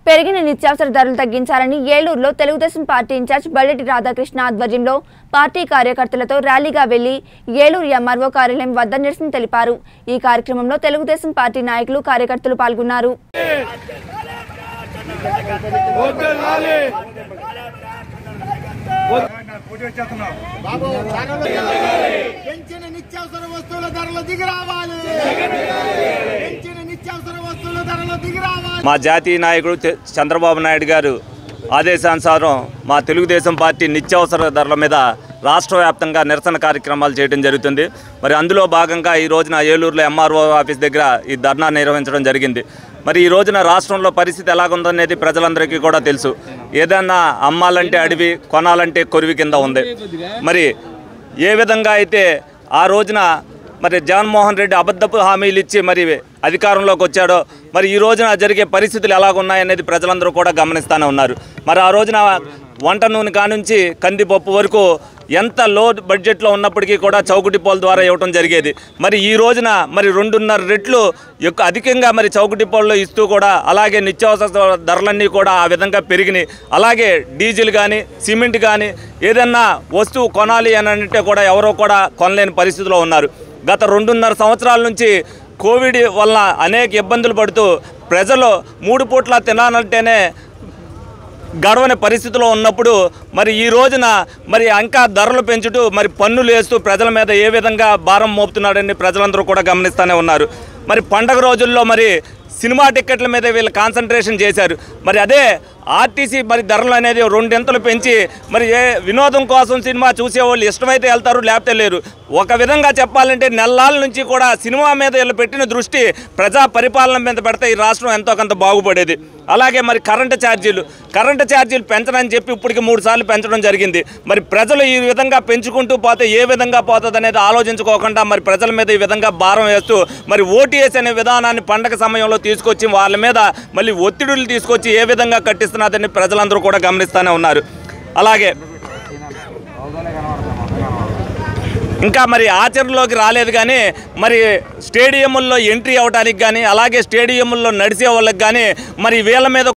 పెరిగిన నిత్యావసర ధరలు తగ్గించాలని ఏలూరులో తెలుగుదేశం పార్టీ ఇన్ఛార్జ్ బల్లెటి రాధాకృష్ణ ఆధ్వర్యంలో పార్టీ కార్యకర్తలతో ర్యాలీగా వెళ్లి ఏలూరు ఎంఆర్ఓ కార్యాలయం వద్ద నిరసన తెలిపారు ఈ కార్యక్రమంలో తెలుగుదేశం పార్టీ నాయకులు కార్యకర్తలు పాల్గొన్నారు పెంచిన నిత్యావసర వస్తువుల ధరలు దిగి రావాలి పెంచిన నిత్యావసర వస్తువుల ధరలు దిగి రావాలి మా జాతీయ నాయకుడు చ- చంద్రబాబు నాయుడు గారు ఆదేశానుసారం మా తెలుగుదేశం పార్టీ నిత్యావసర ధరల మీద రాష్ట్ర వ్యాప్తంగా నిరసన కార్యక్రమాలు చేయడం జరుగుతుంది మరి అందులో భాగంగా ఈ రోజున ఏలూరులో ఎంఆర్ఓ ఆఫీస్ దగ్గర ఈ ధర్నా నిర్వహించడం జరిగింది మరి ఈ రోజున రాష్ట్రంలో పరిస్థితి ఎలాగుందనేది ప్రజలందరికీ కూడా తెలుసు ఏదన్నా అమ్మాలంటే అడవి కొనాలంటే కొరివి కింద ఉంది మరి ఏ విధంగా అయితే ఆ రోజున మరి జగన్మోహన్ రెడ్డి అబద్ధపు హామీలు ఇచ్చి మరి అధికారంలోకి వచ్చాడో మరి ఈ రోజున జరిగే పరిస్థితులు ఎలాగున్నాయనేది ప్రజలందరూ కూడా గమనిస్తూనే ఉన్నారు మరి ఆ రోజున వంట నూనె కానుంచి కందిపప్పు వరకు ఎంత లో బడ్జెట్లో ఉన్నప్పటికీ కూడా చౌకటి పోల ద్వారా ఇవ్వటం జరిగేది మరి ఈ రోజున మరి రెండున్నర రెట్లు ఎక్కువ అధికంగా మరి చౌకటి పోల్లో ఇస్తూ కూడా అలాగే నిత్యావసర ధరలన్నీ కూడా ఆ విధంగా పెరిగినాయి అలాగే డీజిల్ కానీ సిమెంట్ కానీ ఏదన్నా వస్తువు కొనాలి అని అంటే కూడా ఎవరో కూడా కొనలేని పరిస్థితిలో ఉన్నారు గత రెండున్నర సంవత్సరాల నుంచి కోవిడ్ వల్ల అనేక ఇబ్బందులు పడుతూ ప్రజలు మూడు పూట్ల తినాలంటేనే గడవని పరిస్థితిలో ఉన్నప్పుడు మరి ఈ రోజున మరి ఇంకా ధరలు పెంచుతూ మరి పన్నులు వేస్తూ ప్రజల మీద ఏ విధంగా భారం మోపుతున్నాడని ప్రజలందరూ కూడా గమనిస్తూనే ఉన్నారు మరి పండగ రోజుల్లో మరి సినిమా టిక్కెట్ల మీద వీళ్ళు కాన్సన్ట్రేషన్ చేశారు మరి అదే ఆర్టీసీ మరి ధరలు అనేది రెండింతలు పెంచి మరి ఏ వినోదం కోసం సినిమా చూసేవాళ్ళు ఇష్టమైతే వెళ్తారు లేకపోతే లేరు ఒక విధంగా చెప్పాలంటే నెలల నుంచి కూడా సినిమా మీద వీళ్ళు పెట్టిన దృష్టి ప్రజా పరిపాలన మీద పెడితే ఈ రాష్ట్రం ఎంతో కొంత బాగుపడేది అలాగే మరి కరెంటు ఛార్జీలు కరెంటు ఛార్జీలు పెంచనని చెప్పి ఇప్పటికి మూడు సార్లు పెంచడం జరిగింది మరి ప్రజలు ఈ విధంగా పెంచుకుంటూ పోతే ఏ విధంగా పోతుంది అనేది ఆలోచించుకోకుండా మరి ప్రజల మీద ఈ విధంగా భారం వేస్తూ మరి ఓటీఎస్ అనే విధానాన్ని పండగ సమయంలో తీసుకొచ్చి వాళ్ళ మీద మళ్ళీ ఒత్తిడులు తీసుకొచ్చి ఏ విధంగా కట్టిస్తున్నదని ప్రజలందరూ కూడా గమనిస్తూనే ఉన్నారు అలాగే ఇంకా మరి ఆచరణలోకి రాలేదు కానీ మరి స్టేడియంల్లో ఎంట్రీ అవ్వడానికి కానీ అలాగే స్టేడియంల్లో నడిచే వాళ్ళకి కానీ మరి వీళ్ళ మీద